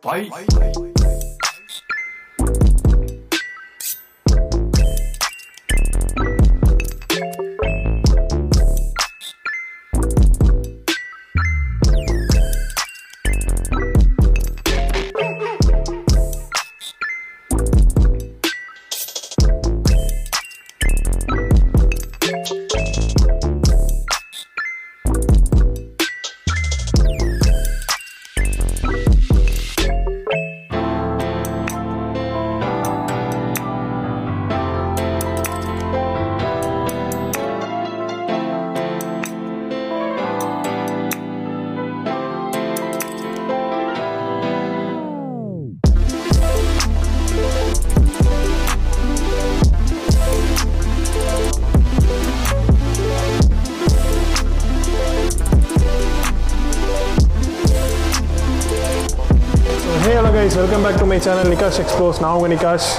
Bye. Hey hello guys welcome back to my channel Nikash explores நான் உங்கள் Nikash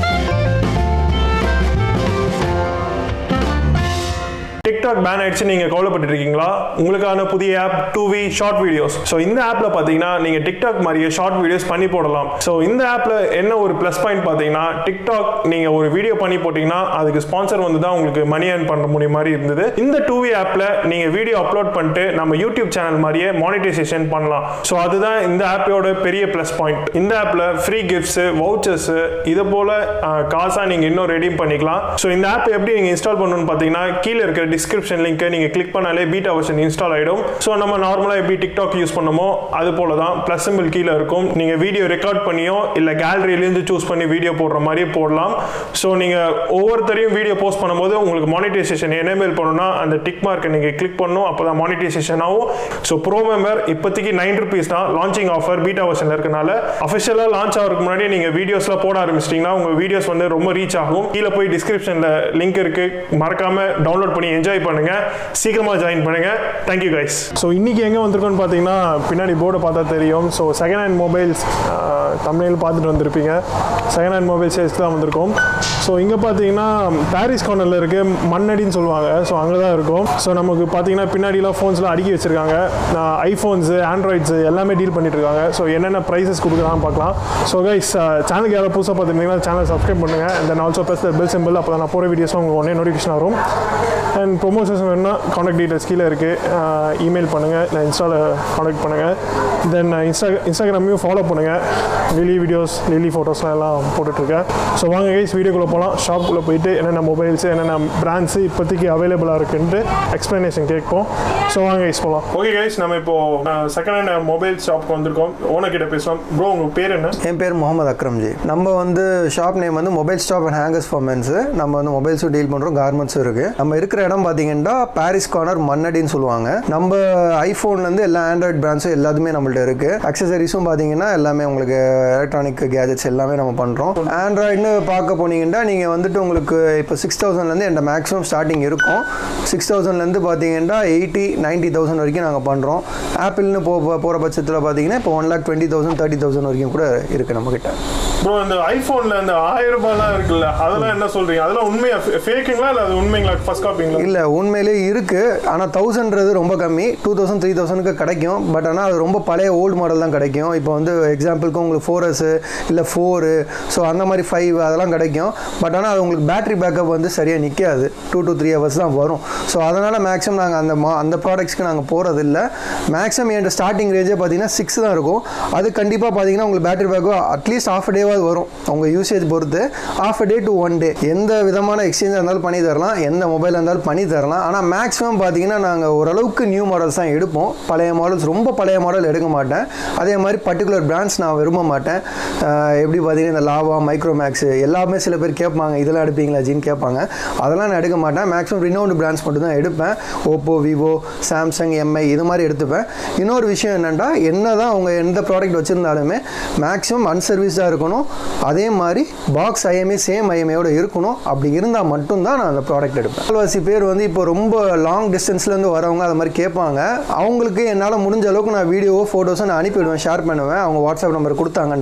TikTok pan ஆயிடுச்சு நீங்கள் கவலைப்பட்டு இருக்கீங்களா உங்களுக்கான புதிய ஆப் டூ வி ஷார்ட் வீடியோஸ் ஸோ இந்த ஆப்பில் பார்த்தீங்கன்னா நீங்கள் டிக்டாக் மாதிரியே ஷார்ட் வீடியோஸ் பண்ணி போடலாம் ஸோ இந்த ஆப்பில் என்ன ஒரு ப்ளஸ் பாயிண்ட் பார்த்தீங்கன்னா டிக்டாக் நீங்கள் ஒரு வீடியோ பண்ணி போட்டிங்கன்னா அதுக்கு ஸ்பான்சர் வந்து தான் உங்களுக்கு மணி ஏர்ன் பண்ண முடியும் மாதிரி இருந்தது இந்த டூ வி ஆப்பில் நீங்கள் வீடியோ அப்லோட் பண்ணிட்டு நம்ம யூடியூப் சேனல் மாதிரியே மானிட்டைசேஷன் பண்ணலாம் ஸோ அதுதான் இந்த ஆப்போட பெரிய ப்ளஸ் பாயிண்ட் இந்த ஆப்பில் ஃப்ரீ கிஃப்ட்ஸு வவுச்சர்ஸு இது போல் காசாக நீங்கள் இன்னும் ரெடீம் பண்ணிக்கலாம் ஸோ இந்த ஆப் எப்படி நீங்கள் இன்ஸ்டால் பண்ணணும்னு பார்த்தீங்கன்னா கீழே இருக்கிற டிஸ்கிரிப்ஷன் லிங்க்கை நீங்கள் கிளிக் பண்ணாலே பீட்டா வெர்ஷன் இன்ஸ்டால் ஆகிடும் ஸோ நம்ம நார்மலாக எப்படி டிக்டாக் யூஸ் பண்ணமோ அது போல தான் ப்ளஸ் சிம்பிள் கீழே இருக்கும் நீங்கள் வீடியோ ரெக்கார்ட் பண்ணியோ இல்லை கேலரியிலேருந்து சூஸ் பண்ணி வீடியோ போடுற மாதிரியே போடலாம் ஸோ நீங்கள் ஒவ்வொருத்தரையும் வீடியோ போஸ்ட் பண்ணும்போது உங்களுக்கு மானிட்டைசேஷன் எனேபிள் பண்ணணும்னா அந்த டிக் மார்க்கை நீங்கள் கிளிக் பண்ணணும் அப்போ தான் மானிட்டைசேஷன் ஆகும் ஸோ ப்ரோ மெம்பர் இப்போதைக்கு நைன் ருபீஸ் தான் லான்ச்சிங் ஆஃபர் பீட்டா வெர்ஷனில் இருக்கனால அஃபிஷியலாக லான்ச் ஆகிறதுக்கு முன்னாடி நீங்கள் வீடியோஸ்லாம் போட ஆரம்பிச்சிட்டிங்கன்னா உங்கள் வீடியோஸ் வந்து ரொம்ப ரீச் ஆகும் கீழே போய் டிஸ்கிரிப்ஷனில் லிங்க் இருக்கு மறக்காம டவுன்லோட் பண்ணி என்ஜாய் பண்ணுங்க சீக்கிரமா ஜாயின் பண்ணுங்க தேங்க்யூ கைஸ் ஸோ இன்னைக்கு எங்கே வந்திருக்கோம்னு பார்த்தீங்கன்னா பின்னாடி போர்டை பார்த்தா தெரியும் ஸோ செகண்ட் ஹேண்ட் மொபைல்ஸ் தமிழில் பார்த்துட்டு வந்திருப்பீங்க செகண்ட் ஹேண்ட் மொபைல் சேல்ஸ்க்கு தான் வந்திருக்கோம் ஸோ இங்கே பார்த்தீங்கன்னா பாரிஸ் கார்னரில் இருக்கு மண்ணடின்னு சொல்லுவாங்க ஸோ அங்கே தான் இருக்கும் ஸோ நமக்கு பார்த்தீங்கன்னா பின்னாடிலாம் ஃபோன்ஸ்லாம் அடுக்கி வச்சிருக்காங்க ஐஃபோன்ஸு ஆண்ட்ராய்ட்ஸு எல்லாமே டீல் பண்ணிட்டு இருக்காங்க ஸோ என்னென்ன ப்ரைஸஸ் கொடுக்குறான்னு பார்க்கலாம் ஸோ கைஸ் சேனலுக்கு யாராவது புதுசாக பார்த்துருந்தீங்கன்னா சேனல் சப்ஸ்கிரைப் பண்ணுங்கள் and then also press bell symbol அப்போ தான் நான் போகிற வீடியோஸ் உங்களுக்கு உடனே நோட்டிஃபிகேஷன் வரும் அண்ட் ப்ரொமோஷன்ஸ் வேணும்னா காண்டாக்ட் டீட்டெயில்ஸ் கீழே இருக்குது இமெயில் பண்ணுங்கள் இல்லை இன்ஸ்டாவில் காண்டாக்ட் பண்ணுங்கள் தென் இன்ஸ்டா இன்ஸ்டாகிராமையும் ஃபாலோ பண்ணுங்கள் டெய்லி வீடியோஸ் டெய்லி ஃபோட்டோஸ்லாம் எல்லாம் போட்டுட்ருக்கேன் ஸோ வாங்க கைஸ் வீடியோக்குள்ளே போகலாம் ஷாப்புக்குள்ளே போயிட்டு என்னென்ன மொபைல்ஸ் என்னென்ன பிராண்ட்ஸு இப்போதைக்கு அவைலபிளாக இருக்குன்ட்டு எக்ஸ்ப்ளனேஷன் கேட்போம் ஸோ வாங்க கைஸ் போகலாம் ஓகே கைஸ் நம்ம இப்போ செகண்ட் ஹேண்ட் மொபைல் ஷாப்புக்கு வந்திருக்கோம் ஓனர் கிட்ட பேசலாம் ப்ரோ உங்கள் பேர் என்ன என் பேர் முகமது அக்ரம்ஜி நம்ம வந்து ஷாப் நேம் வந்து mobile stop and hangers for mens நம்ம வந்து மொபைல்ஸும் டீல் பண்ணுறோம் கார்மெண்ட்ஸும் இருக்குது நம்ம இருக்கிற இடம் பார்த்தீங்கன்னா பாரிஸ் கார்னர் மன்னடின்னு சொல்லுவாங்க நம்ம ஐஃபோன்லேருந்து எல்லா ஆண்ட்ராய்ட் பிராண்ட்ஸும் எல்லாத்துமே நம்மள்ட்ட இருக்குது அக்சசரிஸும் பார்த்தீங்கன்னா எல்லாமே உங்களுக்கு எலக்ட்ரானிக் கேஜெட்ஸ் எல்லாமே நம்ம பண்ணுறோம் ஆண்ட்ராய்டுன்னு பார்க்க போனீங்கன்னா நீங்கள் வந்துட்டு உங்களுக்கு இப்போ சிக்ஸ் தௌசண்ட்லேருந்து எந்த மேக்ஸிமம் ஸ்டார்டிங் இருக்கும் சிக்ஸ் தௌசண்ட்லேருந்து பார்த்தீங்கன்னா எயிட்டி நைன்ட்டி தௌசண்ட் வரைக்கும் நாங்கள் பண்ணுறோம் ஆப்பிள்னு போ போகிற பட்சத்தில் பார்த்தீங்கன்னா இப்போ one lakh twenty thousand thirty thousand வரைக்கும் கூட இருக்குது நம்மக்கிட்ட ப்ரோ இந்த ஐஃபோனில் இந்த ஆயிரம் ரூபாய்லாம் இருக்குல்ல அதெல்லாம் என்ன சொல்கிறீங்க அதெல்லாம் உண்மையா ஃபேக்குங்களா இல்லை அது உண்மைங்களா ஃபர்ஸ்ட் காப்பிங்களா இல்லை உண்மையிலே இருக்குது ஆனால் தௌசண்ட்றது ரொம்ப கம்மி டூ தௌசண்ட் த்ரீ தௌசண்ட்க்கு கிடைக்கும் பட் ஆனால் அது ரொம்ப பழைய ஓல்டு மாடல் தான் கிடைக்கும் இப்போ வந்து எக்ஸாம்பிளுக்கு உங்களுக்கு ஃபோர் எஸ்ஸு இல்லை ஃபோரு ஸோ அந்த மாதிரி ஃபைவ் அதெல்லாம் கிடைக்கும் பட் ஆனால் அது உங்களுக்கு பேட்டரி பேக்கப் வந்து சரியாக நிற்காது டூ to த்ரீ ஹவர்ஸ் தான் வரும் ஸோ அதனால் மேக்ஸிமம் நாங்கள் அந்த மா அந்த ப்ராடக்ட்ஸ்க்கு நாங்கள் போகிறது இல்லை மேக்ஸிமம் என்கிட்ட ஸ்டார்டிங் ரேஞ்சே பார்த்தீங்கன்னா சிக்ஸ் தான் இருக்கும் அது கண்டிப்பாக பார்த்தீங்கன்னா உங்களுக்கு பேட்டரி பேக்கப் அட்லீஸ்ட் ஆஃப் டேவாவது வரும் உங்கள் யூசேஜ் பொறுத்து half day to one day எந்த விதமான எக்ஸ்சேஞ்சாக இருந்தாலும் பண்ணி தரலாம் எந்த மொபைல் இருந்தாலும் பண்ணி தரலாம் ஆனால் மேக்ஸிமம் பார்த்தீங்கன்னா நாங்கள் ஓரளவுக்கு நியூ மாடல்ஸ் தான் எடுப்போம் பழைய மாடல்ஸ் ரொம்ப பழைய மாடல் எடுக்க மாட்டேன் அதே மாதிரி பர்டிகுலர் பிராண்ட்ஸ் நான் விரும்ப மாட்டேன் ஆஹ் எப்படி பார்த்தீங்கன்னா இந்த லாவா மைக்ரோமேக்ஸ் எல்லாமே சில பேர் கேட்பாங்க இதெல்லாம் எடுப்பீங்களா ஜின்னு கேட்பாங்க அதெல்லாம் நான் எடுக்க மாட்டேன் மேக்ஸிமம் ரினோடு பிராண்ட்ஸ் மட்டும் தான் எடுப்பேன் ஓப்போ விவோ சாம்சங் எம்ஐ இது மாதிரி எடுத்துப்பேன் இன்னொரு விஷயம் என்னென்னா என்ன தான் அவங்க எந்த ப்ராடக்ட் வச்சுருந்தாலுமே மேக்ஸிமம் அன்சர்வீஸாக இருக்கணும் அதே மாதிரி பாக்ஸ் ஐஎம்ஏ சேம் ஐஎம்ஏயோட இருக்கணும் அப்படி இருந்தால் மட்டும்தான் நான் அந்த ப்ராடக்ட் எடுப்பேன் முக்கால்வாசி பேர் வந்து இப்போ ரொம்ப லாங் டிஸ்டன்ஸ்லேருந்து வரவங்க அது மாதிரி கேட்பாங்க அவங்களுக்கு என்னால் முடிஞ்ச அளவுக்கு நான் வீடியோவோ ஃபோட்டோஸோ நான் அனுப்பிவிடுவேன் ஷேர் பண்ணுவேன் அவங்க வாட்ஸ்அப் நம்பர் கொடுத்தாங்கண்டா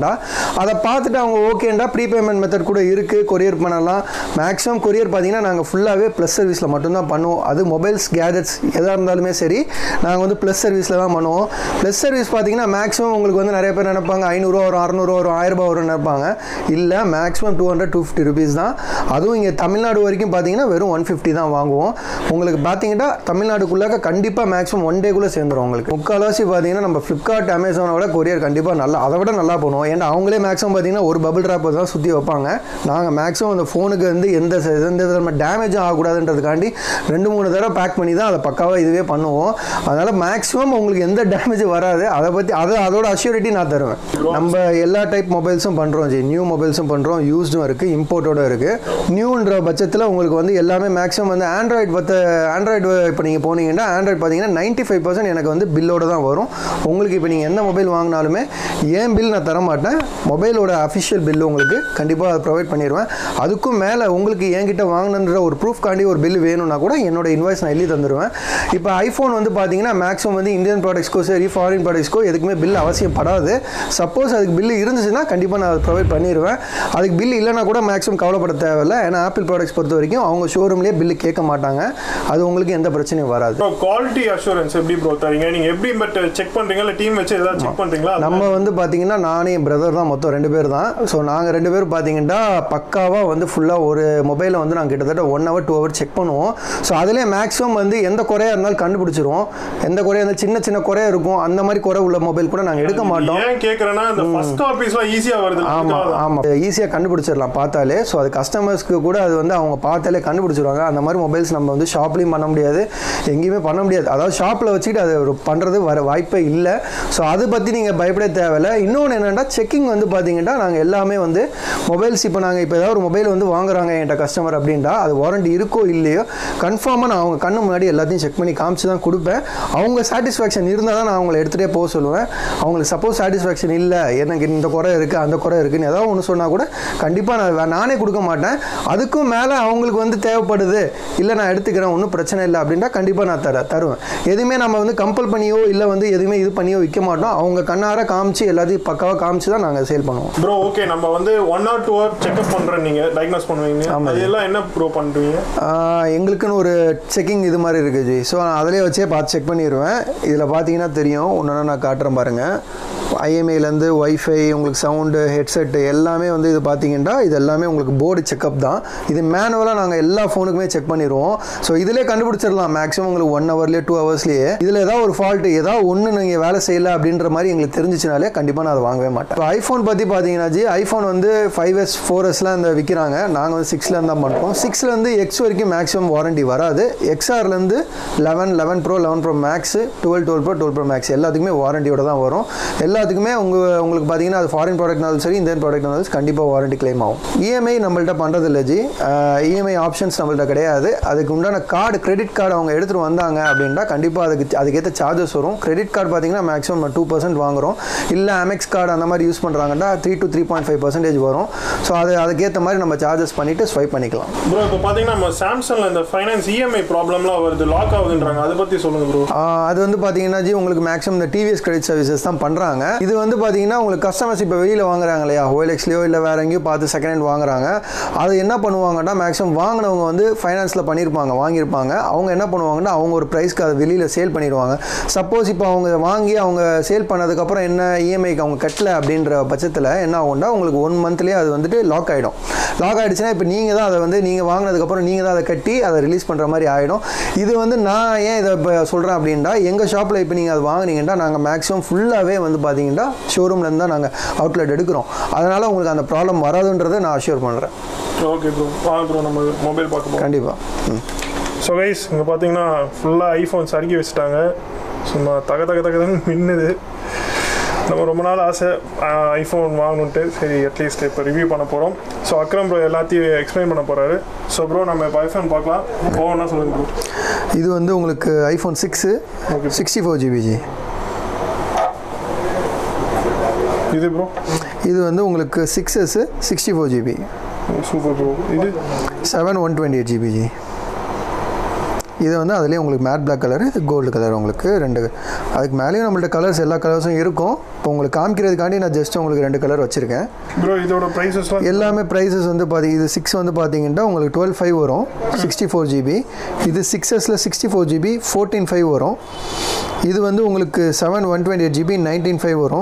அதை பார்த்துட்டு அவங்க ஓகேண்டா ப்ரீபேமெண்ட் மெத்தட் கூட இருக்குது கொரியர் பண்ணலாம் மேக்ஸிமம் கொரியர் பார்த்தீங்கன்னா நாங்கள் ஃபுல்லாகவே ப்ளஸ் சர்வீஸில் மட்டும்தான் பண்ணுவோம் அது மொபைல்ஸ் கேஜெட்ஸ் எதாக இருந்தாலுமே சரி நாங்கள் வந்து ப்ளஸ் சர்வீஸில் தான் பண்ணுவோம் ப்ளஸ் சர்வீஸ் பார்த்தீங்கன்னா மேக்ஸிமம் உங்களுக்கு வந்து நிறைய பேர் நினைப்பாங்க ஐநூறுரூவா வரும் அறநூறுவா வரும் ஆயிரரூபா வரும் நினைப்பாங்க இல்லை maximum two hundred two fifty rupees தான் அதுவும் இங்கே தமிழ்நாடு வரைக்கும் பார்த்தீங்கன்னா வெறும் ஒன் ஃபிஃப்டி தான் வாங்குவோம் உங்களுக்கு பார்த்தீங்கன்னா தமிழ்நாடுக்குள்ளாக கண்டிப்பாக மேக்ஸிமம் ஒன் டேக்குள்ளே சேர்ந்துரும் உங்களுக்கு முக்கால்வாசி பார்த்தீங்கன்னா நம்ம ஃப்ளிப்கார்ட் அமேசானை விட கொரியர் கண்டிப்பாக நல்லா அதை விட நல்லா பண்ணுவோம் ஏன்னா அவங்களே மேக்ஸிமம் பார்த்தீங்கன்னா ஒரு பபிள் ட்ராப் தான் சுற்றி வைப்பாங்க நாங்கள் மேக்ஸிமம் அந்த ஃபோனுக்கு வந்து எந்த ச- எந்த விதமான டேமேஜும் ஆகக்கூடாதுன்றதுக்காண்டி ரெண்டு மூணு தடவை பேக் பண்ணி தான் அதை பக்காவாக இதுவே பண்ணுவோம் அதனால் மேக்ஸிமம் உங்களுக்கு எந்த டேமேஜும் வராது அதை பற்றி அதை அதோட அஷ்யூரிட்டி நான் தருவேன் நம்ம எல்லா டைப் மொபைல்ஸும் பண்ணுறோம் ஜி நியூ மொபைல்ஸும் பண்ணுறோம் யூஸ்டும் இருக்குது இம்போர்ட்டோட இருக்குது நியூன்ற பட்சத்தில் உங்களுக்கு வந்து எல்லாமே மேக்ஸிமம் வந்து ஆண்ட்ராய்டு பற்ற ஆண்ட்ராய்டு இப்போ நீங்கள் போனீங்கன்னா ஆண்ட்ராய்டு பார்த்தீங்கன்னா நைன்ட்டி ஃபைவ் பர்சன்ட் எனக்கு வந்து பில்லோட தான் வரும் உங்களுக்கு இப்போ நீங்கள் எந்த மொபைல் வாங்கினாலுமே ஏன் பில் நான் தர மாட்டேன் மொபைலோட அஃபிஷியல் பில் உங்களுக்கு கண்டிப்பாக அதை ப்ரொவைட் பண்ணிடுவேன் அதுக்கும் மேலே உங்களுக்கு என்கிட்ட வாங்கினன்ற ஒரு ப்ரூஃப் காண்டி ஒரு பில் வேணும்னா கூட என்னோட இன்வாய்ஸ் நான் எழுதி தந்துடுவேன் இப்போ ஐஃபோன் வந்து பார்த்தீங்கன்னா மேக்ஸிமம் வந்து இந்தியன் ப்ராடக்ட்ஸ்க்கோ சரி ஃபாரின் ப்ராடக்ட்ஸ்க்கோ எதுக்குமே பில் அவசியப்படாது சப்போஸ் அதுக்கு பில் இருந்துச்சுன்னா கண்டிப்பாக நான் அதை ப்ரொவைட் பண்ணிடுவேன் அதுக்கு பில் இல்லைனா கூட மேக்ஸிமம் கவலைப்பட தேவையில்ல ஏன்னா ஆப்பிள் ப்ராடக்ட்ஸ் பொறுத்த வரைக்கும் அவங்க ஷோரூம்லேயே பில்லு கேட்க மாட்டாங்க அது உங்களுக்கு எந்த பிரச்சனையும் வராது ப்ரோ குவாலிட்டி அஷூரன்ஸ் எப்படி ப்ரோ தரீங்க நீங்க எப்படி பட் செக் பண்றீங்க இல்ல டீம் வச்சு ஏதாவது செக் பண்றீங்களா நம்ம வந்து பார்த்தீங்கன்னா நானே என் பிரதர் தான் மொத்தம் ரெண்டு பேர் தான் ஸோ நாங்கள் ரெண்டு பேரும் பார்த்தீங்கன்னா பக்காவாக வந்து ஃபுல்லாக ஒரு மொபைலை வந்து நாங்கள் கிட்டத்தட்ட one hour two hour check பண்ணுவோம் ஸோ அதிலே மேக்ஸிமம் வந்து எந்த குறையாக இருந்தாலும் கண்டுபிடிச்சிருவோம் எந்த குறையாக இருந்தாலும் சின்ன சின்ன குறையாக இருக்கும் அந்த மாதிரி குறை உள்ள மொபைல் கூட நாங்கள் எடுக்க மாட்டோம் ஏன் கேக்குறேன்னா இந்த ஃபர்ஸ்ட் காப்பீஸ்லாம் ஈஸியா வருது ஆமாம் ஆமாம் ஈஸியாக கண்டுபிடிச்சிடலாம் பார்த்தாலே ஸோ அது கஸ்டமர்ஸ்க்கு கூட அது வந்து அவங்க பார்த்தாலே கண்டுபிடிச்சிருவாங்க அந்த மாதிரி மொபைல்ஸ் நம்ம வந்து ஷாப்லேயும் பண்ண முடியாது எங்கேயுமே பண்ண முடியாது அதாவது ஷாப்பில் வச்சுக்கிட்டு அது ஒரு பண்ணுறது வர வாய்ப்பே இல்லை ஸோ அதை பற்றி நீங்கள் பயப்பட தேவையில்ல இன்னொன்று என்னென்னா செக்கிங் வந்து பார்த்தீங்கன்னா நாங்கள் எல்லாமே வந்து மொபைல்ஸ் இப்போ நாங்கள் இப்போ ஏதாவது ஒரு மொபைல் வந்து வாங்குறாங்க என்கிட்ட கஸ்டமர் அப்படின்டா அது வாரண்டி இருக்கோ இல்லையோ கன்ஃபார்மாக நான் அவங்க கண்ணு முன்னாடி எல்லாத்தையும் செக் பண்ணி காமிச்சு தான் கொடுப்பேன் அவங்க சாட்டிஸ்ஃபேக்ஷன் இருந்தால் தான் நான் அவங்கள எடுத்துகிட்டே போக சொல்லுவேன் அவங்களுக்கு சப்போஸ் சாட்டிஸ்ஃபேக்ஷன் இல்லை எனக்கு இந்த குறை இருக்குது அந்த குறை இருக்குன்னு ஏதாவது ஒன்று சொன்னால் கூட கண்டிப்பாக நான் வே- நானே கொடுக்க மாட்டேன் அதுக்கும் மேலே அவங்களுக்கு வந்து தேவைப்படுது இல்லை நான் எடுத்துக்கிறேன் ஒன்றும் பிரச்சனை இல்லை அப்படின்னா கண்டிப்பாக நான் தர தருவேன் எதுவுமே நம்ம வந்து கம்பல் பண்ணியோ இல்லை வந்து எதுவுமே இது பண்ணியோ விற்க மாட்டோம் அவங்க கண்ணார காமிச்சு எல்லாத்தையும் பக்காவாக காமிச்சு தான் நாங்கள் சேல் பண்ணுவோம் ப்ரோ ஓகே நம்ம வந்து one or two hour checkup பண்றேன் நீங்க டயக்னோஸ் பண்ணுவீங்க அது எல்லாம் என்ன ப்ரோ பண்றீங்க ஆஹ் எங்களுக்குன்னு ஒரு செக்கிங் இது மாதிரி இருக்குது ஜி ஸோ நான் அதிலே வச்சே பார்த்து செக் பண்ணிடுவேன் இதில் பார்த்தீங்கன்னா தெரியும் ஒன்று நான் காட்டுறேன் பாருங்கள் ஐஎம்ஐலேருந்து ஒய்ஃபை உங்களுக்கு சவுண்டு ஹெட்செட்டு எல்லாமே வந்து இது பார்த்தீங்கன்னா இது எல்லாமே உங்களுக்கு போர்டு செக்அப் தான் இது மேனுவலாக நாங்கள் எல்லா ஃபோனுக்குமே செக் பண்ணிடுவோம் ஸோ இதிலே கண்டுபிடிச்சிடலாம் மேக்ஸிமம் உங்களுக்கு ஒன் ஹவர்லேயே டூ ஹவர்ஸ்லேயே இதில் ஏதாவது ஒரு ஃபால்ட்டு ஏதாவது ஒன்று நீங்கள் வேலை செய்யல அப்படின்ற மாதிரி எங்களுக்கு தெரிஞ்சிச்சுனாலே கண்டிப்பாக நான் அதை வாங்கவே மாட்டேன் இப்போ ஐஃபோன் பற்றி பார்த்தீங்கன்னா ஜி ஐஃபோன் வந்து ஃபைவ் எஸ் ஃபோர் எஸ்லாம் இந்த விற்கிறாங்க நாங்கள் வந்து சிக்ஸ்லேருந்து தான் பண்ணுறோம் சிக்ஸ்லேருந்து எக்ஸ் வரைக்கும் மேக்ஸிமம் வாரண்டி வராது எக்ஸ்ஆர்லேருந்து eleven eleven pro eleven pro max twelve twelve pro twelve pro max எல்லாத்துக்குமே வாரண்டியோட தான் வரும் எல்லாத்துக்குமே உங்கள் உங்களுக்கு பார்த்தீங்கன்னா அது ஃபாரின் ப்ராடக்ட்னாலும் சரி இந்தியன் ப்ராடக்ட்னாலும் கண்டிப்பாக வாரண்டி கிளைம் ஆகும் இஎம்ஐ நம்மள்ட்ட பண்ணுறது இல்லை ஜி இஎம்ஐ ஆப்ஷன்ஸ் நம்மள்ட்ட கிடையாது அதுக்கு உண்டான கார்டு கிரெடிட் கார்டு அவங்க எடுத்துகிட்டு வந்தாங்க அப்படின்னா கண்டிப்பாக அதுக்கு அதுக்கேற்ற சார்ஜஸ் வரும் கிரெடிட் கார்டு பார்த்தீங்கன்னா மேக்ஸிமம் டூ பர்சன்ட் வாங்குறோம் இல்லை அமெக்ஸ் கார்டு அந்த மாதிரி யூஸ் பண்ணுறாங்கன்னா three to three point five percentage வரும் ஸோ அது அதுக்கேற்ற மாதிரி நம்ம சார்ஜஸ் பண்ணிவிட்டு ஸ்வைப் பண்ணிக்கலாம் ப்ரோ இப்போ பாத்தீங்கன்னா நம்ம சாம்சங்ல இந்த ஃபைனான்ஸ் இஎம்ஐ ப்ராப்ளம்லாம் வருது லாக் ஆகுதுன்றாங்க அதை பத்தி சொல்லுங்க ப்ரோ ஆஹ் அது வந்து பார்த்தீங்கன்னா ஜி உங்களுக்கு மேக்ஸிமம் இந்த டிவிஎஸ் கிரெடிட் சர்வீசஸ் தான் பண்ணுறாங்க இது வந்து பார்த்தீங்கன்னா உங்களுக்கு கஸ்டமர்ஸ் இப்போ வெளியில் வாங்குறாங்க இல்லையா ஓஎல்எக்ஸ்லையோ இல்லை வேற எங்கேயோ பார்த்து செகண்ட் ஹேண்ட் வாங்குறாங்க அது என்ன பண்ணுவாங்கன்னா மேக்ஸிமம் வாங்கினவங்க வந்து ஃபைனான்ஸில் பண்ணியிருப்பாங்க வாங்கியிருப்பாங்க அவங்க என்ன பண்ணுவாங்கன்னா அவங்க ஒரு ப்ரைஸ்க்கு அதை வெளியில் சேல் பண்ணிடுவாங்க சப்போஸ் இப்போ அவங்க வாங்கி அவங்க சேல் பண்ணதுக்கப்புறம் என்ன இஎம்ஐக்கு அவங்க கட்டல அப்படின்ற பட்சத்தில் என்ன ஆகும்னா உங்களுக்கு ஒன் மந்த்லேயே அது வந்துட்டு லாக் ஆகிடும் லாக் ஆகிடுச்சுன்னா இப்போ நீங்கள் தான் அதை வந்து நீங்கள் வாங்கினதுக்கப்புறம் நீங்கள் தான் அதை கட்டி அதை ரிலீஸ் பண்ணுற மாதிரி ஆகிடும் இது வந்து நான் ஏன் இதை இப்போ சொல்கிறேன் அப்படின்னா எங்கள் ஷாப்பில் இப்போ நீங்கள் அது வாங்குனீங்கன்னா நாங்கள் மேக்ஸிமம் ஃபுல்லாகவே வந்து பார்த்தீங்கன்னா ஷோரூம்லேருந்து தான் நாங்கள் அவுட்லெட் எடுக்கிறோம் அதனால் உங்களுக்கு அந்த ப்ராப்ளம் வராதுன்றதை நான் அஷ்யூர் பண்ணுறேன் ஓகே ப்ரோ வாங்க ப்ரோ நம்ம மொபைல் பார்க்க போகிறோம் கண்டிப்பாக ம் ஸோ கைஸ் இங்கே பார்த்தீங்கன்னா ஃபுல்லாக ஐஃபோன்ஸ் அடுக்கி வச்சுட்டாங்க சும்மா தக தக தகதன்னு மின்னுது நம்ம ரொம்ப நாள் ஆசை ஐஃபோன் வாங்கணுன்ட்டு சரி அட்லீஸ்ட் இப்போ ரிவ்யூ பண்ண போகிறோம் ஸோ அக்ரம் ப்ரோ எல்லாத்தையும் எக்ஸ்பிளைன் பண்ண போகிறாரு ஸோ ப்ரோ நம்ம இப்போ ஐஃபோன் பார்க்கலாம் ஓவனா சொல்லுங்க ப்ரோ இது வந்து உங்களுக்கு iPhone six Okay. Sixty four GB இது ப்ரோ இது வந்து உங்களுக்கு six S sixty four GB super bro இது seven one twenty eight GB இது வந்து அதுலேயே உங்களுக்கு மேட் பிளாக் கலர் இது கோல்டு கலர் உங்களுக்கு ரெண்டு அதுக்கு மேலேயும் நம்மள்ட்ட கலர்ஸ் எல்லா கலர்ஸும் இருக்கும் இப்போ உங்களுக்கு காமிக்கிறதுக்காண்டி நான் ஜஸ்ட் உங்களுக்கு ரெண்டு கலர் வச்சுருக்கேன் ப்ரோ இதோட ப்ரைஸஸ்லாம் எல்லாமே ப்ரைஸஸ் வந்து பாத்தி இது சிக்ஸ் வந்து பார்த்தீங்கன்னா உங்களுக்கு டுவெல் ஃபைவ் வரும் சிக்ஸ்டி ஃபோர் ஜிபி இது சிக்ஸஸில் sixty four GB fourteen five வரும் இது வந்து உங்களுக்கு seven one twenty eight GB nineteen five வரும்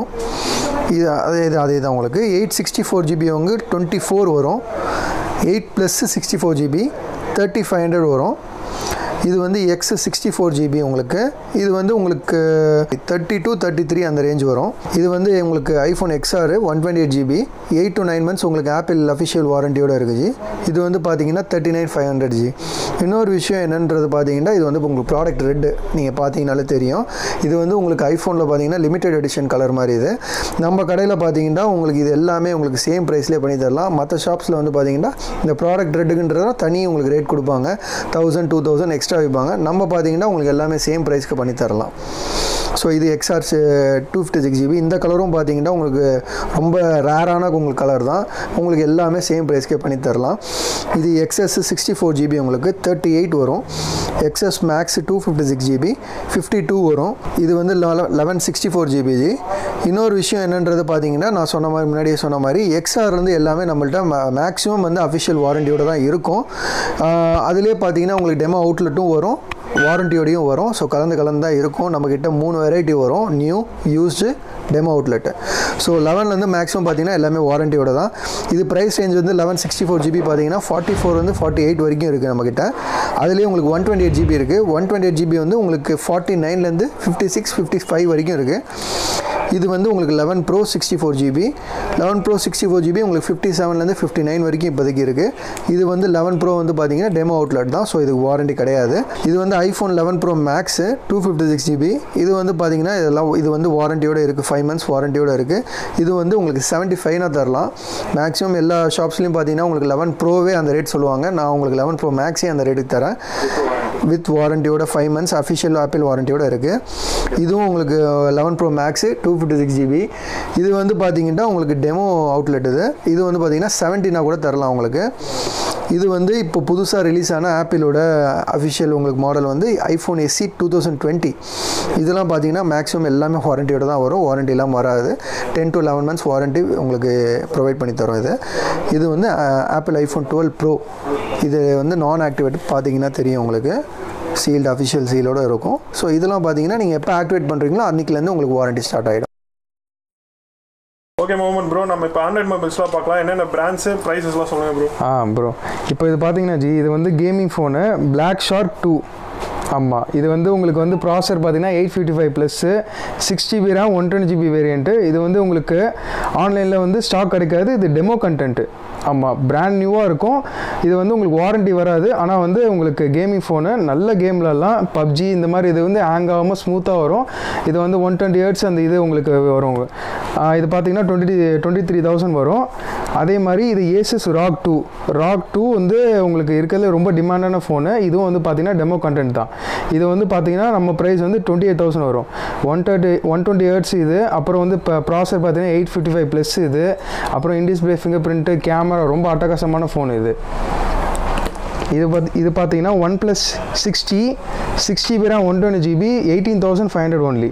இது அதே இது அதே தான் உங்களுக்கு எயிட் சிக்ஸ்டி ஃபோர் ஜிபி வந்து டுவெண்ட்டி ஃபோர் வரும் eight plus sixty four GB thirty five hundred வரும் இது வந்து எக்ஸ் சிக்ஸ்டி ஃபோர் ஜிபி உங்களுக்கு இது வந்து உங்களுக்கு தேர்ட்டி டூ தேர்ட்டி த்ரீ அந்த ரேஞ்ச் வரும் இது வந்து உங்களுக்கு iPhone XR one twenty eight GB eight to nine months உங்களுக்கு ஆப்பிள் அஃபிஷியல் வாரண்டியோட இருக்குது ஜி இது வந்து பார்த்தீங்கன்னா thirty nine five hundred ji இன்னொரு விஷயம் என்னன்றது பார்த்தீங்கன்னா இது வந்து உங்களுக்கு ப்ராடக்ட் ரெட்டு நீங்கள் பார்த்தீங்கனாலே தெரியும் இது வந்து உங்களுக்கு ஐஃபோனில் பார்த்தீங்கன்னா லிமிடெட் எடிஷன் கலர் மாதிரி இது நம்ம கடையில் பார்த்தீங்கன்னா உங்களுக்கு இது எல்லாமே உங்களுக்கு சேம் ப்ரைஸ்லேயே பண்ணி தரலாம் மற்ற ஷாப்ஸில் வந்து பார்த்தீங்கன்னா இந்த ப்ராடக்ட் ரெட்டுக்குன்றதா தனி உங்களுக்கு ரேட் கொடுப்பாங்க தௌசண்ட் டூ தௌசண்ட் எக்ஸ்ட்ரா வைப்பாங்க நம்ம பார்த்தீங்கன்னா உங்களுக்கு எல்லாமே சேம் ப்ரைஸ்க்கு பண்ணி தரலாம் ஸோ இது XR two fifty six GB இந்த கலரும் பார்த்தீங்கன்னா உங்களுக்கு ரொம்ப ரேரான உங்களுக்கு கலர் தான் உங்களுக்கு எல்லாமே சேம் ப்ரைஸ்க்கே பண்ணி தரலாம் இது எக்ஸ்எஸ் சிக்ஸ்டி ஃபோர் ஜிபி உங்களுக்கு தேர்ட்டி எயிட் வரும் XS max two fifty six GB fifty two வரும் இது வந்து eleven sixty four GB ji இன்னொரு விஷயம் என்னன்றது பார்த்தீங்கன்னா நான் சொன்ன மாதிரி முன்னாடியே சொன்ன மாதிரி எக்ஸ்ஆர் வந்து எல்லாமே நம்மள்ட்ட மேக்ஸிமம் வந்து அஃபிஷியல் வாரண்டியோட தான் இருக்கும் அதுலேயே பார்த்தீங்கன்னா உங்களுக்கு டெமோ அவுட்லெட்டும் வரும் வாரண்டியோடையும் வரும் ஸோ கலந்து கலந்து தான் இருக்கும் நம்மக்கிட்ட மூணு வெரைட்டி வரும் new used demo outlet so லெவன்லேருந்து மேக்ஸிமம் பார்த்தீங்கன்னா எல்லாமே வாரண்டியோட தான் இது ப்ரைஸ் ரேஞ்ச் வந்து லெவன் சிக்ஸ்டி ஃபோர் ஜிபி பார்த்தீங்கன்னா ஃபார்ட்டி ஃபோர் வந்து ஃபார்ட்டி எயிட் வரைக்கும் இருக்குது நம்மக்கிட்ட அதுலேயே உங்களுக்கு ஒன் டுவெண்ட்டி எயிட் ஜிபி இருக்குது ஒன் டுவெண்ட்டி எயிட் ஜிபி வந்து உங்களுக்கு ஃபார்ட்டி நைன்லேருந்து ஃபிஃப்டி சிக்ஸ் ஃபிஃப்டி ஃபைவ் வரைக்கும் இருக்குது இது வந்து உங்களுக்கு eleven pro sixty four GB eleven pro sixty four GB உங்களுக்கு ஃபிஃப்டி செவன்லேருந்து ஃபிஃப்டி நைன் வரைக்கும் இப்போதைக்கு இருக்குது இது வந்து லெவன் ப்ரோ வந்து பார்த்தீங்கன்னா டெமோ அவுட்லெட் தான் ஸோ இதுக்கு வாரண்டி கிடையாது இது வந்து iPhone eleven pro max two fifty six GB இது வந்து பார்த்தீங்கன்னா இதெல்லாம் இது வந்து வாரண்டியோட இருக்குது ஃபைவ் மந்த்ஸ் வாரண்டியோட இருக்குது இது வந்து உங்களுக்கு செவன்ட்டி ஃபைவ்னா தரலாம் மேக்ஸிமம் எல்லா ஷாப்ஸ்லையும் பார்த்தீங்கன்னா உங்களுக்கு லெவன் ப்ரோவே அந்த ரேட் சொல்லுவாங்க நான் உங்களுக்கு லெவன் ப்ரோ மேக்ஸே அந்த ரேட்டுக்கு தரேன் வித் வாரண்டியோட ஃபைவ் மந்த்ஸ் அஃபிஷியல் ஆப்பிள் வாரண்டியோட இருக்குது இதுவும் உங்களுக்கு eleven pro max two fifty six GB இது வந்து பார்த்தீங்கன்னா உங்களுக்கு டெமோ அவுட்லெட் இது இது வந்து பார்த்தீங்கன்னா செவன்ட்டினா கூட தரலாம் உங்களுக்கு இது வந்து இப்போ புதுசாக ரிலீஸ் ஆன ஆப்பிளோட அஃபிஷியல் உங்களுக்கு மாடல் வந்து iPhone SE two thousand twenty இதெல்லாம் பார்த்தீங்கன்னா மேக்ஸிமம் எல்லாமே வாரண்டியோட தான் வரும் வாரண்டி இல்லாமல் வராது ten to eleven months warranty உங்களுக்கு ப்ரொவைட் பண்ணி தரும் இது இது வந்து ஆப்பிள் ஐஃபோன் டுவெல் ப்ரோ இது வந்து நான் ஆக்டிவேட் பார்த்தீங்கன்னா தெரியும் உங்களுக்கு சீல்டு அஃபிஷியல் சீலோடு இருக்கும் ஸோ இதெல்லாம் பார்த்தீங்கன்னா நீங்கள் எப்போ ஆக்டிவேட் பண்ணுறீங்களோ அன்றைக்கிலேருந்து உங்களுக்கு வாரண்டி ஸ்டார்ட் ஆகிடும் ஓகே மோமன் ப்ரோ நம்ம இப்போ ஆண்ட்ராய்ட் மொபைல்ஸ்லாம் பார்க்கலாம் என்னென்ன பிராண்ட்ஸு ப்ரைஸஸ்லாம் சொல்லுங்கள் ப்ரோ ஆ ப்ரோ இப்போ இது பார்த்தீங்கன்னா ஜி இது வந்து gaming phone Black Shark two ஆமாம் இது வந்து உங்களுக்கு வந்து ப்ராசர் பார்த்தீங்கன்னா eight fifty five plus six GB RAM one twenty GB variant இது வந்து உங்களுக்கு ஆன்லைனில் வந்து ஸ்டாக் கிடைக்காது இது டெமோ கண்டென்ட்டு ஆமாம் பிராண்ட் நியூவாக இருக்கும் இது வந்து உங்களுக்கு வாரண்டி வராது ஆனால் வந்து உங்களுக்கு கேமிங் ஃபோனு நல்ல கேம்லலாம் பப்ஜி இந்த மாதிரி இது வந்து ஹேங் ஆகாமல் ஸ்மூத்தாக வரும் இது வந்து ஒன் டுவெண்ட்டி ஹேர்ட்ஸ் அந்த இது உங்களுக்கு வரும் ஆ, இது பார்த்தீங்கன்னா டுவெண்ட்டி டுவெண்ட்டி த்ரீ தௌசண்ட் வரும் அதே மாதிரி இது Asus ROG two ROG two வந்து உங்களுக்கு இருக்கிறதுல ரொம்ப டிமாண்டான ஃபோனு இதுவும் வந்து பார்த்தீங்கன்னா டெமோ கண்டென்ட் தான் இது வந்து பார்த்தீங்கன்னா நம்ம ப்ரைஸ் வந்து டுவெண்ட்டி எயிட் தௌசண்ட் வரும் one thirty one twenty hertz இது அப்புறம் வந்து இப்போ ப்ராசர் பார்த்தீங்கன்னா எயிட் ஃபிஃப்டி ஃபைவ் ப்ளஸ் இது அப்புறம் இன்டிஸ்பிளே ஃபிங்கர் பிரிண்ட்டு கேமரா ரொம்ப அட்டகாசமான ஃபோன் இது இது பார்த்து இது பார்த்தீங்கன்னா OnePlus sixty six GB RAM one twenty GB eighteen thousand five hundred only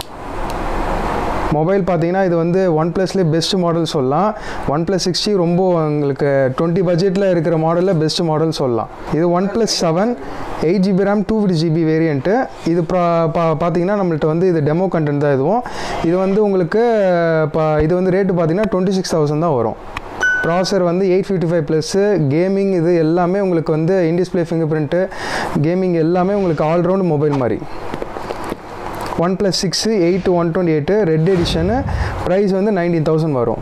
mobile பார்த்தீங்கன்னா இது வந்து ஒன் ப்ளஸ்லேயே பெஸ்ட் மாடல் சொல்லலாம் ஒன் ப்ளஸ் சிக்ஸ்டி ரொம்ப உங்களுக்கு டுவெண்ட்டி பட்ஜெட்டில் இருக்கிற மாடலில் பெஸ்ட் மாடல் சொல்லலாம் இது one plus seven eight GB RAM two fifty GB variant இது ப்ரா பா பார்த்தீங்கன்னா நம்மள்ட்ட வந்து இது டெமோ கண்டென்ட் தான் இதுவும் இது வந்து உங்களுக்கு இப்போ இது வந்து ரேட்டு பார்த்தீங்கன்னா டுவெண்ட்டி சிக்ஸ் தௌசண்ட் தான் வரும் ப்ராசர் வந்து eight fifty five plus gaming இது எல்லாமே உங்களுக்கு வந்து இன்டிஸ்பிளே ஃபிங்கர் பிரிண்ட்டு கேமிங் எல்லாமே உங்களுக்கு ஆல்ரவுண்ட் மொபைல் மாதிரி one plus six eight one twenty eight red edition price வந்து நைன்டீன் தௌசண்ட் வரும்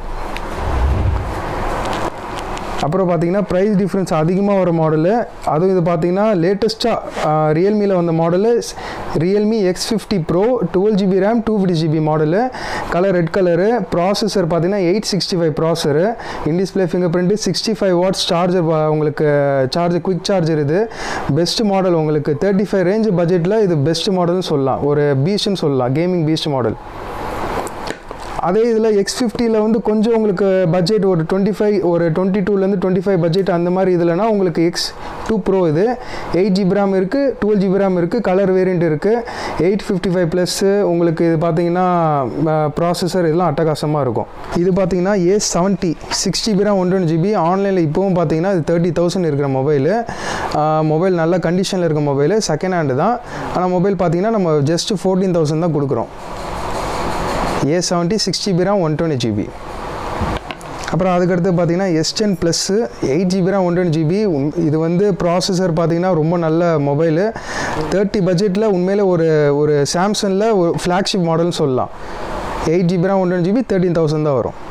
அப்புறம் பார்த்தீங்கன்னா ப்ரைஸ் டிஃப்ரென்ஸ் அதிகமாக வர மாடலு அதுவும் இது பார்த்தீங்கன்னா லேட்டஸ்ட்டாக ரியல்மியில் வந்த model Realme X fifty pro twelve GB RAM two fifty GB model colour red colour processor பார்த்தீங்கன்னா eight sixty five processor in display finger print sixty five watts charger உங்களுக்கு சார்ஜர் குவிக் சார்ஜர் இது best model உங்களுக்கு thirty five range பட்ஜெட்டில் இது best மாடல்னு சொல்லலாம் ஒரு பீஸ்ட்னு சொல்லலாம் கேமிங் பீஸ்ட் மாடல் அதே இதில் எக்ஸ் ஃபிஃப்டியில் வந்து கொஞ்சம் உங்களுக்கு பட்ஜெட் ஒரு டுவெண்ட்டி ஃபைவ் ஒரு டுவெண்ட்டி டூலேருந்து டுவெண்ட்டி ஃபைவ் பட்ஜெட் அந்த மாதிரி இதுலனா உங்களுக்கு எக்ஸ் டூ ப்ரோ இது எயிட் ஜிபி ரேம் இருக்குது டுவெல் ஜிபி ரேம் இருக்குது கலர் வேரியண்ட் இருக்குது எயிட் ஃபிஃப்டி ஃபைவ் ப்ளஸ்ஸு உங்களுக்கு இது பார்த்தீங்கன்னா ப்ராசஸர் இதெல்லாம் அட்டகாசமாக இருக்கும் இது பார்த்தீங்கன்னா A seventy six GB RAM one twenty GB ஆன்லைனில் இப்போவும் பார்த்தீங்கன்னா இது தேர்ட்டி தௌசண்ட் இருக்கிற மொபைலு மொபைல் நல்ல கண்டிஷனில் இருக்க மொபைலு செகண்ட் ஹேண்டு தான் ஆனால் மொபைல் பார்த்தீங்கன்னா நம்ம ஜஸ்ட் ஃபோர்டீன் தௌசண்ட் தான் கொடுக்குறோம் A seventy six GB RAM one twenty GB அப்புறம் அதுக்கடுத்து பார்த்தீங்கன்னா S ten plus eight GB RAM one twenty GB இது வந்து ப்ராசஸர் பார்த்தீங்கன்னா ரொம்ப நல்ல மொபைலு தேர்ட்டி பட்ஜெட்டில் உண்மையில் ஒரு ஒரு சாம்சங்கில் ஒரு ஃப்ளாக்ஷிப் மாடல்னு சொல்லலாம் eight GB RAM one twenty GB thirteen thousand தான் வரும்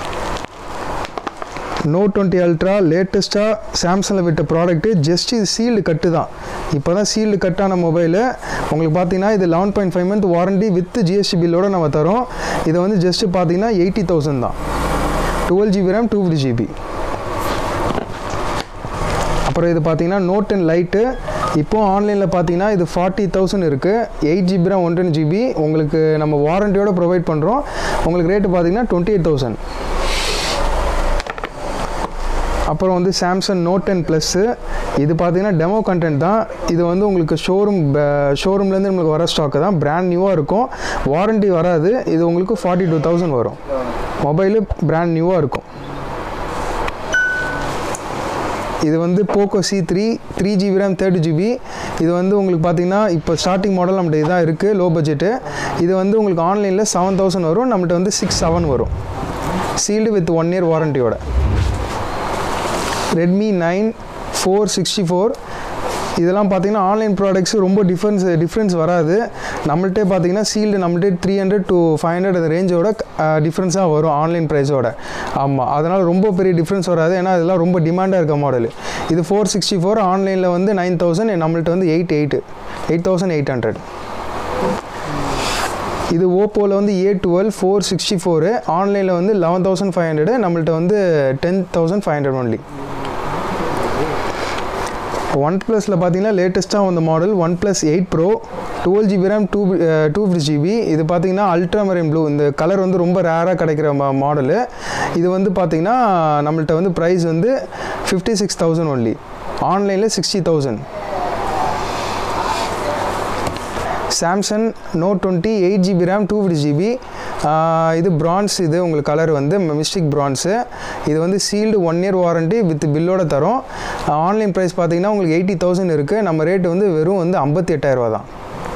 நோட் டுவெண்ட்டி அல்ட்ரா லேட்டஸ்ட்டாக சாம்சங்கில் விட்ட ப்ராடக்ட்டு ஜஸ்ட் இது சீல்டு கட்டு தான் இப்போ தான் சீல்டு கட்டான மொபைலு உங்களுக்கு பார்த்தீங்கன்னா இது eleven point five month warranty with GST பில்லோட நம்ம தரோம் இதை வந்து ஜஸ்ட்டு பார்த்தீங்கன்னா எயிட்டி தௌசண்ட் தான் twelve GB RAM two fifty GB அப்புறம் இது பார்த்தீங்கன்னா நோட் டென் லைட்டு இப்போ ஆன்லைனில் பார்த்தீங்கன்னா இது ஃபார்ட்டி தௌசண்ட் இருக்குது eight GB RAM one ten GB உங்களுக்கு நம்ம வாரண்டியோட ப்ரொவைட் பண்ணுறோம் உங்களுக்கு ரேட்டு பார்த்தீங்கன்னா டுவெண்ட்டி எயிட் தௌசண்ட் அப்புறம் வந்து சாம்சங் நோட் டென் ப்ளஸ்ஸு இது பார்த்தீங்கன்னா டெமோ கண்டென்ட் தான் இது வந்து உங்களுக்கு ஷோரூம் ஷோரூம்லேருந்து நம்மளுக்கு வர ஸ்டாக்கு தான் பிராண்ட் நியூவாக இருக்கும் வாரண்டி வராது இது உங்களுக்கு ஃபார்ட்டி டூ தௌசண்ட் வரும் மொபைலு பிராண்ட் நியூவாக இருக்கும் இது வந்து Poco C three three GB RAM thirty GB இது வந்து உங்களுக்கு பார்த்தீங்கன்னா இப்போ ஸ்டார்டிங் மாடல் நம்மகிட்ட இதான் இருக்குது லோ பட்ஜெட்டு இது வந்து உங்களுக்கு ஆன்லைனில் செவன் தௌசண்ட் வரும் நம்மகிட்ட வந்து சிக்ஸ் செவன் வரும் சீல்டு வித் ஒன் இயர் வாரண்டியோட Redmi nine four sixty four இதெல்லாம் பார்த்தீங்கன்னா ஆன்லைன் ப்ராடக்ட்ஸ் ரொம்ப டிஃப்ரென்ஸ் டிஃப்ரென்ஸ் வராது நம்மள்ட்டே பார்த்தீங்கன்னா சீல்டு நம்மள்ட்டே three hundred to five hundred அந்த ரேஞ்சோட டிஃப்ரென்ஸாக வரும் ஆன்லைன் ப்ரைஸோட ஆமாம் அதனால் ரொம்ப பெரிய டிஃப்ரென்ஸ் வராது ஏன்னா இதெல்லாம் ரொம்ப டிமாண்டாக இருக்க மாடல் இது ஃபோர் சிக்ஸ்டி ஃபோர் ஆன்லைனில் வந்து நைன் தௌசண்ட் நம்மள்ட்ட வந்து eight eight eight thousand eight hundred இது ஓப்போவில் வந்து A twelve four sixty four ஆன்லைனில் வந்து லெவன் தௌசண்ட் ஃபைவ் ஹண்ட்ரடு நம்மள்ட்ட வந்து ten thousand five hundred only one ப்ளஸில் பார்த்தீங்கன்னா லேட்டஸ்ட்டாக வந்த model one plus eight pro twelve GB RAM two two fifty GB இது பார்த்தீங்கன்னா அல்ட்ரா மரைன் ப்ளூ இந்த கலர் வந்து ரொம்ப ரேராக கிடைக்கிற மா மாடலு இது வந்து பார்த்தீங்கன்னா நம்மள்ட்ட வந்து ப்ரைஸ் வந்து ஃபிஃப்டி சிக்ஸ் தௌசண்ட் ஒன்லி ஆன்லைனில் sixty thousand Samsung note twenty eight GB RAM two fifty GB இது பிரான்ஸ் இது உங்களுக்கு கலர் வந்து மிஸ்டிக் பிரான்ஸு இது வந்து sealed one year warranty with பில்லோட தரும் ஆன்லைன் ப்ரைஸ் பார்த்தீங்கன்னா உங்களுக்கு எயிட்டி தௌசண்ட் இருக்குது நம்ம ரேட்டு வந்து வெறும் வந்து ஐம்பத்தி எட்டாயிரரூவா தான்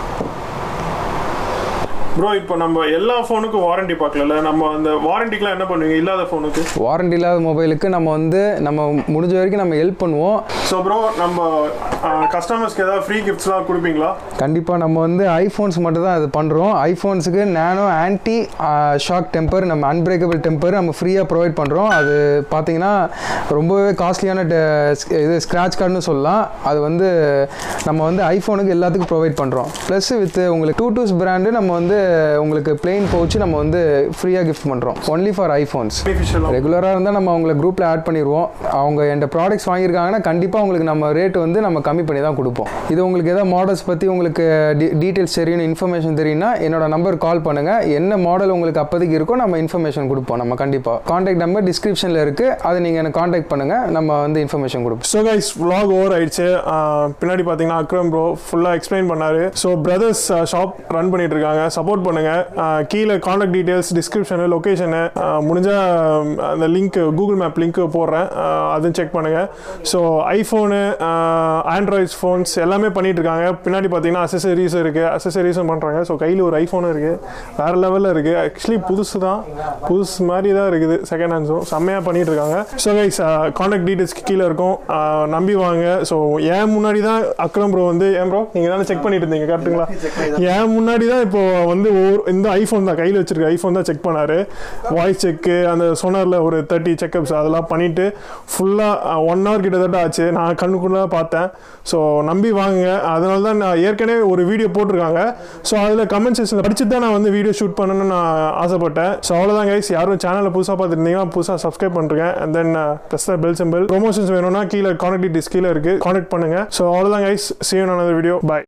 ப்ரோ இப்போ நம்ம எல்லா ஃபோனுக்கும் வாரண்டி பார்க்கல நம்ம அந்த வாரண்டிக்கெலாம் என்ன பண்ணுவீங்க இல்லாத ஃபோனுக்கு வாரண்டி இல்லாத மொபைலுக்கு நம்ம வந்து நம்ம முடிஞ்ச வரைக்கும் நம்ம ஹெல்ப் பண்ணுவோம் ஸோ ப்ரோ நம்ம கஸ்டமர்ஸ்க்கு ஏதாவது ஃப்ரீ கிஃப்ட்ஸ்லாம் கொடுப்பீங்களா கண்டிப்பாக நம்ம வந்து ஐஃபோன்ஸ் மட்டும் தான் இது பண்ணுறோம் ஐஃபோன்ஸுக்கு நேனோ ஆன்டி ஷாக் டெம்பர் நம்ம அன்பிரேக்கபிள் டெம்பர் நம்ம ஃப்ரீயாக ப்ரொவைட் பண்ணுறோம் அது பார்த்தீங்கன்னா ரொம்பவே காஸ்ட்லியான இது ஸ்க்ராட்ச் கார்டுன்னு சொல்லலாம் அது வந்து நம்ம வந்து ஐஃபோனுக்கு எல்லாத்துக்கும் ப்ரொவைட் பண்ணுறோம் ப்ளஸ் வித் உங்களுக்கு டூ டூஸ் பிராண்டு நம்ம வந்து உங்களுக்கு பிளெயின் பவுச்சு நம்ம வந்து ஃப்ரீயாக கிஃப்ட் பண்ணுறோம் ஒன்லி ஃபார் ஐஃபோன்ஸ் பெனிஃபிஷியலாக ரெகுலராக இருந்தால் நம்ம அவங்கள குரூப்பில் ஆட் பண்ணிடுவோம் அவங்க என்கிட்ட ப்ராடக்ட்ஸ் வாங்கியிருக்காங்கன்னா கண்டிப்பாக உங்களுக்கு நம்ம ரேட் வந்து நம்ம கம்மி பண்ணி தான் கொடுப்போம் இது உங்களுக்கு ஏதாவது மாடல்ஸ் பற்றி உங்களுக்கு டீட்டெயில்ஸ் தெரியணும் இன்ஃபர்மேஷன் தெரியும்னா என்னோட நம்பர் கால் பண்ணுங்கள் என்ன மாடல் உங்களுக்கு அப்போதைக்கு இருக்கோ நம்ம இன்ஃபர்மேஷன் கொடுப்போம் நம்ம கண்டிப்பாக காண்டாக்ட் நம்பர் டிஸ்கிரிப்ஷனில் இருக்குது அதை நீங்கள் எனக்கு காண்டாக்ட் பண்ணுங்கள் நம்ம வந்து இன்ஃபர்மேஷன் கொடுப்போம் ஸோ கைஸ் vlog ஓவர் ஆயிடுச்சு ஆஹ் பின்னாடி பார்த்தீங்கன்னா அக்ரம் ப்ரோ ஃபுல்லாக எக்ஸ்பிளைன் பண்ணாரு ஸோ பிரதர்ஸ் ஷாப் ரன் பண்ணிட்டு இருக்காங்க சப்போர்ட் பண்ணுங்க ஆஹ் கீழே காண்டாக்ட் டீடைல்ஸ் டிஸ்கிரிப்ஷனு லொக்கேஷனு முடிஞ்சால் அந்த லிங்க் கூகுள் மேப் லிங்க் போடுறேன் ஆஹ் அதுவும் செக் பண்ணுங்க ஸோ ஐஃபோனு ஆண்ட்ராய்ட்ஸ் ஃபோன்ஸ் எல்லாமே பண்ணிட்டு இருக்காங்க பின்னாடி பார்த்தீங்கன்னா அசசரிஸ் இருக்கு அசசரிஸும் பண்ணுறாங்க ஸோ கையில் ஒரு ஐஃபோனும் இருக்கு வேற லெவலில் இருக்கு ஆக்சுவலி புதுசு தான் புதுசு மாதிரி தான் இருக்குது செகண்ட் ஹேண்ட்ஸும் செம்மையாக பண்ணிட்டு இருக்காங்க ஸோ கைஸ் காண்டாக்ட் டீடைல்ஸ்க்கு கீழே இருக்கும் ஆஹ் நம்பி வாங்க ஸோ ஏன் முன்னாடி தான் அக்ரம் ப்ரோ வந்து ஏன் ப்ரோ நீங்கள் தானே செக் பண்ணிட்டு இருந்தீங்க கரெக்ட்டுங்களா ஏன் முன்னாடி தான் இப்போ வந்து ஒவ்வொரு இந்த ஐஃபோன் தான் கையில் வச்சிருக்க ஐஃபோன் தான் செக் பண்ணாரு வாய்ஸ் செக்கு அந்த சொனாரில் ஒரு தேர்ட்டி செக்கப்ஸ் அதெல்லாம் பண்ணிட்டு ஃபுல்லாக ஒன் ஹவர் கிட்டத்தட்ட ஆச்சு நான் கண்ணுக்குள்ளே பார்த்தேன் ஸோ நம்பி வாங்குங்க அதனால தான் நான் ஏற்கனவே ஒரு வீடியோ போட்டிருக்காங்க ஸோ அதில் கமெண்ட் செக்ஷனில் படிச்சுட்டு தான் நான் வந்து வீடியோ ஷூட் பண்ணணும்னு நான் ஆசைப்பட்டேன் ஸோ அவ்வளோதான் கைஸ் யாரும் சேனலை புதுசாக பார்த்துருந்தீங்கன்னா புதுசாக சப்ஸ்கிரைப் பண்ணுறேன் and then plus bell simple promotions வேணும்னா கீழே கான்டாக்ட் டீட்டெயில்ஸ் கீழே இருக்குது கான்டாக்ட் பண்ணுங்கள் ஸோ அவ்வளோதான் கைஸ் சீன் another வீடியோ பாய்